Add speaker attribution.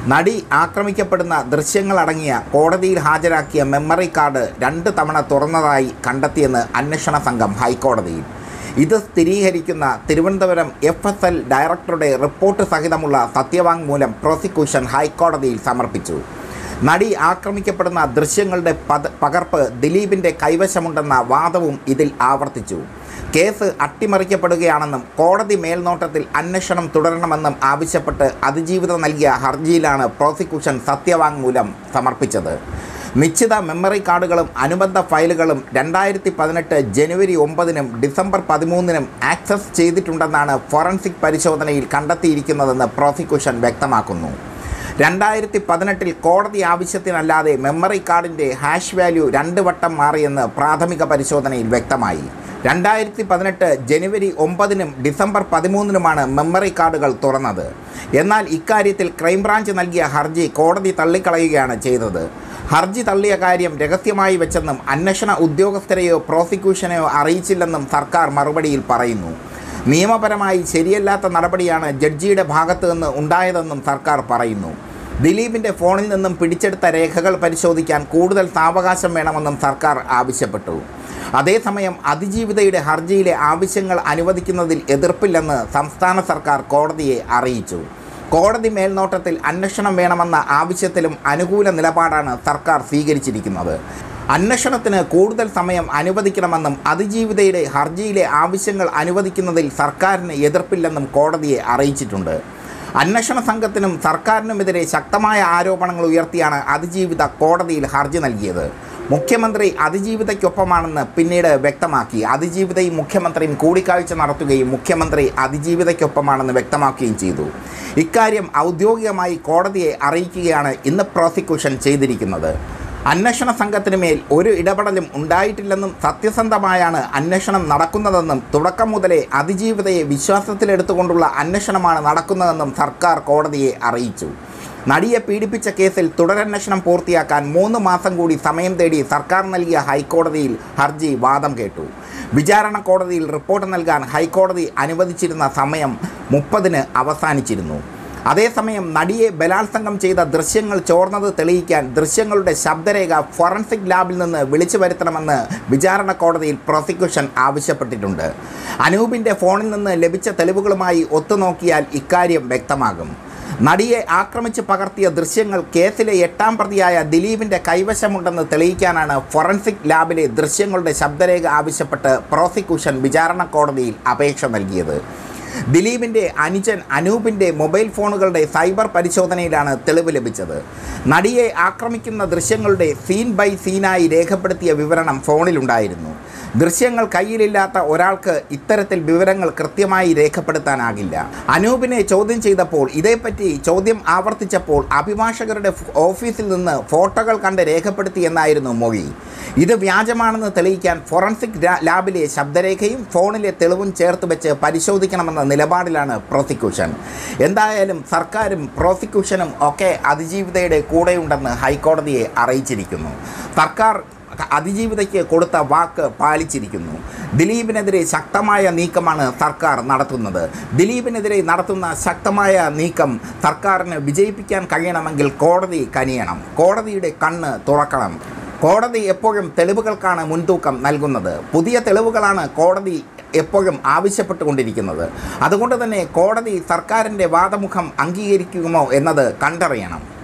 Speaker 1: നടി ആക്രമിക്കപ്പെടുന്ന ദൃശ്യങ്ങളടങ്ങിയ കോടതിയിൽ ഹാജരാക്കിയ മെമ്മറി കാർഡ് രണ്ട് തവണ തുറന്നതായി കണ്ടെത്തിയെന്ന് അന്വേഷണ സംഘം ഹൈക്കോടതിയിൽ ഇത് സ്ഥിരീകരിക്കുന്ന തിരുവനന്തപുരം എഫ് എസ് എൽ ഡയറക്ടറുടെ റിപ്പോർട്ട് സഹിതമുള്ള സത്യവാങ്മൂലം പ്രോസിക്യൂഷൻ ഹൈക്കോടതിയിൽ സമർപ്പിച്ചു നടി ആക്രമിക്കപ്പെടുന്ന ദൃശ്യങ്ങളുടെ പത പകർപ്പ് ദിലീപിൻ്റെ കൈവശമുണ്ടെന്ന വാദവും ഇതിൽ ആവർത്തിച്ചു കേസ് അട്ടിമറിക്കപ്പെടുകയാണെന്നും കോടതി മേൽനോട്ടത്തിൽ അന്വേഷണം തുടരണമെന്നും ആവശ്യപ്പെട്ട് അതിജീവിതം നൽകിയ ഹർജിയിലാണ് പ്രോസിക്യൂഷൻ സത്യവാങ്മൂലം സമർപ്പിച്ചത് നിശ്ചിത മെമ്മറി കാർഡുകളും അനുബന്ധ ഫയലുകളും രണ്ടായിരത്തി പതിനെട്ട് ജനുവരി ഒമ്പതിനും ഡിസംബർ പതിമൂന്നിനും ആക്സസ് ചെയ്തിട്ടുണ്ടെന്നാണ് ഫോറൻസിക് പരിശോധനയിൽ കണ്ടെത്തിയിരിക്കുന്നതെന്ന് പ്രോസിക്യൂഷൻ വ്യക്തമാക്കുന്നു രണ്ടായിരത്തി പതിനെട്ടിൽ കോടതി ആവശ്യത്തിനല്ലാതെ മെമ്മറി കാർഡിൻ്റെ ഹാഷ് വാല്യൂ രണ്ട് വട്ടം മാറിയെന്ന് പ്രാഥമിക പരിശോധനയിൽ വ്യക്തമായി രണ്ടായിരത്തി പതിനെട്ട് ജനുവരി ഒമ്പതിനും ഡിസംബർ പതിമൂന്നിനുമാണ് മെമ്മറി കാർഡുകൾ തുറന്നത് എന്നാൽ ഇക്കാര്യത്തിൽ ക്രൈംബ്രാഞ്ച് നൽകിയ ഹർജി കോടതി തള്ളിക്കളയുകയാണ് ചെയ്തത് ഹർജി തള്ളിയ കാര്യം രഹസ്യമായി വെച്ചെന്നും അന്വേഷണ ഉദ്യോഗസ്ഥരെയോ പ്രോസിക്യൂഷനെയോ അറിയിച്ചില്ലെന്നും സർക്കാർ മറുപടിയിൽ പറയുന്നു നിയമപരമായി ശരിയല്ലാത്ത നടപടിയാണ് ജഡ്ജിയുടെ ഭാഗത്തു നിന്ന് ഉണ്ടായതെന്നും സർക്കാർ പറയുന്നു ദിലീപിൻ്റെ ഫോണിൽ നിന്നും പിടിച്ചെടുത്ത രേഖകൾ പരിശോധിക്കാൻ കൂടുതൽ സാവകാശം വേണമെന്നും സർക്കാർ ആവശ്യപ്പെട്ടു അതേസമയം അതിജീവിതയുടെ ഹർജിയിലെ ആവശ്യങ്ങൾ അനുവദിക്കുന്നതിൽ എതിർപ്പില്ലെന്ന് സംസ്ഥാന സർക്കാർ കോടതിയെ അറിയിച്ചു കോടതി മേൽനോട്ടത്തിൽ അന്വേഷണം വേണമെന്ന ആവശ്യത്തിലും അനുകൂല നിലപാടാണ് സർക്കാർ സ്വീകരിച്ചിരിക്കുന്നത് അന്വേഷണത്തിന് കൂടുതൽ സമയം അനുവദിക്കണമെന്നും അതിജീവിതയുടെ ഹർജിയിലെ ആവശ്യങ്ങൾ അനുവദിക്കുന്നതിൽ സർക്കാരിന് എതിർപ്പില്ലെന്നും കോടതിയെ അറിയിച്ചിട്ടുണ്ട് അന്വേഷണ സംഘത്തിനും സർക്കാരിനുമെതിരെ ശക്തമായ ആരോപണങ്ങൾ ഉയർത്തിയാണ് അതിജീവിത കോടതിയിൽ ഹർജി നൽകിയത് മുഖ്യമന്ത്രി അതിജീവിതയ്ക്കൊപ്പമാണെന്ന് പിന്നീട് വ്യക്തമാക്കി അതിജീവിതയും മുഖ്യമന്ത്രിയും കൂടിക്കാഴ്ച നടത്തുകയും മുഖ്യമന്ത്രി അതിജീവിതയ്ക്കൊപ്പമാണെന്ന് വ്യക്തമാക്കുകയും ചെയ്തു ഇക്കാര്യം ഔദ്യോഗികമായി കോടതിയെ അറിയിക്കുകയാണ് ഇന്ന് പ്രോസിക്യൂഷൻ ചെയ്തിരിക്കുന്നത് അന്വേഷണ സംഘത്തിന് മേൽ ഒരു ഇടപെടലും ഉണ്ടായിട്ടില്ലെന്നും സത്യസന്ധമായാണ് അന്വേഷണം നടക്കുന്നതെന്നും തുടക്കം മുതലേ അതിജീവിതയെ വിശ്വാസത്തിലെടുത്തുകൊണ്ടുള്ള അന്വേഷണമാണ് നടക്കുന്നതെന്നും സർക്കാർ കോടതിയെ അറിയിച്ചു നടിയെ പീഡിപ്പിച്ച കേസിൽ തുടരന്വേഷണം പൂർത്തിയാക്കാൻ മൂന്ന് മാസം കൂടി സമയം തേടി സർക്കാർ നൽകിയ ഹൈക്കോടതിയിൽ ഹർജി വാദം കേട്ടു വിചാരണ കോടതിയിൽ റിപ്പോർട്ട് നൽകാൻ ഹൈക്കോടതി അനുവദിച്ചിരുന്ന സമയം മുപ്പതിന് അവസാനിച്ചിരുന്നു അതേസമയം നടിയെ ബലാത്സംഗം ചെയ്ത ദൃശ്യങ്ങൾ ചോർന്നത് തെളിയിക്കാൻ ദൃശ്യങ്ങളുടെ ശബ്ദരേഖ ഫോറൻസിക് ലാബിൽ നിന്ന് വിളിച്ചു വരുത്തണമെന്ന് വിചാരണ കോടതിയിൽ പ്രോസിക്യൂഷൻ ആവശ്യപ്പെട്ടിട്ടുണ്ട് അനൂപിൻ്റെ ഫോണിൽ നിന്ന് ലഭിച്ച തെളിവുകളുമായി ഒത്തുനോക്കിയാൽ ഇക്കാര്യം വ്യക്തമാകും നടിയെ ആക്രമിച്ച് പകർത്തിയ ദൃശ്യങ്ങൾ കേസിലെ എട്ടാം പ്രതിയായ ദിലീപിൻ്റെ കൈവശമുണ്ടെന്ന് തെളിയിക്കാനാണ് ഫോറൻസിക് ലാബിലെ ദൃശ്യങ്ങളുടെ ശബ്ദരേഖ ആവശ്യപ്പെട്ട് പ്രോസിക്യൂഷൻ വിചാരണ കോടതിയിൽ അപേക്ഷ നൽകിയത് ദിലീപിൻ്റെ അനുജൻ അനൂപിൻ്റെ മൊബൈൽ ഫോണുകളുടെ സൈബർ പരിശോധനയിലാണ് തെളിവ് ലഭിച്ചത് നടിയെ ആക്രമിക്കുന്ന ദൃശ്യങ്ങളുടെ സീൻ ബൈ സീനായി രേഖപ്പെടുത്തിയ വിവരണം ഫോണിലുണ്ടായിരുന്നു ദൃശ്യങ്ങൾ കയ്യിലില്ലാത്ത ഒരാൾക്ക് ഇത്തരത്തിൽ വിവരങ്ങൾ കൃത്യമായി രേഖപ്പെടുത്താനാകില്ല അനൂപിനെ ചോദ്യം ചെയ്തപ്പോൾ ഇതേപ്പറ്റി ചോദ്യം ആവർത്തിച്ചപ്പോൾ അഭിഭാഷകരുടെ ഫ് ഓഫീസിൽ നിന്ന് ഫോട്ടോകൾ കണ്ട് രേഖപ്പെടുത്തി എന്നായിരുന്നു മൊഴി ഇത് വ്യാജമാണെന്ന് തെളിയിക്കാൻ ഫോറൻസിക് ലാ- ലാബിലെ ശബ്ദരേഖയും ഫോണിലെ തെളിവും ചേർത്ത് വെച്ച് പരിശോധിക്കണമെന്ന നിലപാടിലാണ് പ്രോസിക്യൂഷൻ എന്തായാലും സർക്കാരും പ്രോസിക്യൂഷനും ഒക്കെ അതിജീവിതയുടെ കൂടെയുണ്ടെന്ന് ഹൈക്കോടതിയെ അറിയിച്ചിരിക്കുന്നു സർക്കാർ അതിജീവിതയ്ക്ക് കൊടുത്ത വാക്ക് പാലിച്ചിരിക്കുന്നു ദിലീപിനെതിരെ ശക്തമായ നീക്കമാണ് സർക്കാർ നടത്തുന്നത് ദിലീപിനെതിരെ നടത്തുന്ന ശക്തമായ നീക്കം സർക്കാരിന് വിജയിപ്പിക്കാൻ കഴിയണമെങ്കിൽ കോടതി കനിയണം കോടതിയുടെ കണ്ണ് തുറക്കണം കോടതി എപ്പോഴും തെളിവുകൾക്കാണ് മുൻതൂക്കം നൽകുന്നത് പുതിയ തെളിവുകളാണ് കോടതി എപ്പോഴും ആവശ്യപ്പെട്ടുകൊണ്ടിരിക്കുന്നത് അതുകൊണ്ട് തന്നെ കോടതി സർക്കാരിൻ്റെ വാദമുഖം അംഗീകരിക്കുമോ എന്നത് കണ്ടറിയണം